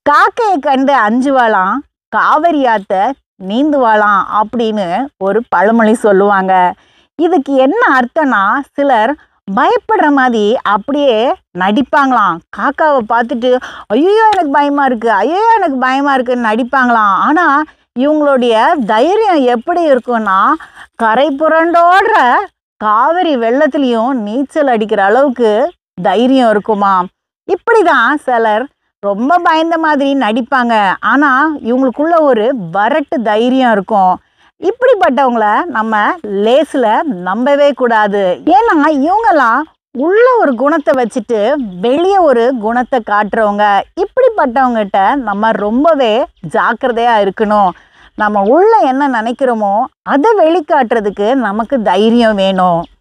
காக்கையை கண்டு அஞ்சுவாளாம் காவிரி ஆத்த நீந்துவாளாம் அப்படின்னு ஒரு பழமொழி சொல்லுவாங்க இதுக்கு என்ன அர்த்தம்னா சிலர் பயப்படுற மாதிரி அப்படியே நடிப்பாங்களாம் காக்காவை பார்த்துட்டு ஐயோ எனக்கு பயமா இருக்கு ஐயோ எனக்கு பயமா இருக்குன்னு நடிப்பாங்களாம் ஆனா இவங்களுடைய தைரியம் எப்படி இருக்கும்னா கரை புரண்டோடுற காவிரி வெள்ளத்துலேயும் நீச்சல் அடிக்கிற அளவுக்கு தைரியம் இருக்குமா இப்படிதான் சிலர் ரொம்ப பயந்த மாதிரி நடிப்பாங்க ஆனா இவங்களுக்குள்ள ஒரு வரட்டு தைரியம் இருக்கும் இப்படிப்பட்டவங்கள நம்ம லேஸ்ல நம்பவே கூடாது ஏன்னா இவங்கெல்லாம் உள்ள ஒரு குணத்தை வச்சுட்டு வெளியே ஒரு குணத்தை காட்டுறவங்க இப்படிப்பட்டவங்ககிட்ட நம்ம ரொம்பவே ஜாக்கிரதையா இருக்கணும் நம்ம உள்ள என்ன நினைக்கிறோமோ அதை வெளிக்காட்டுறதுக்கு நமக்கு தைரியம் வேணும்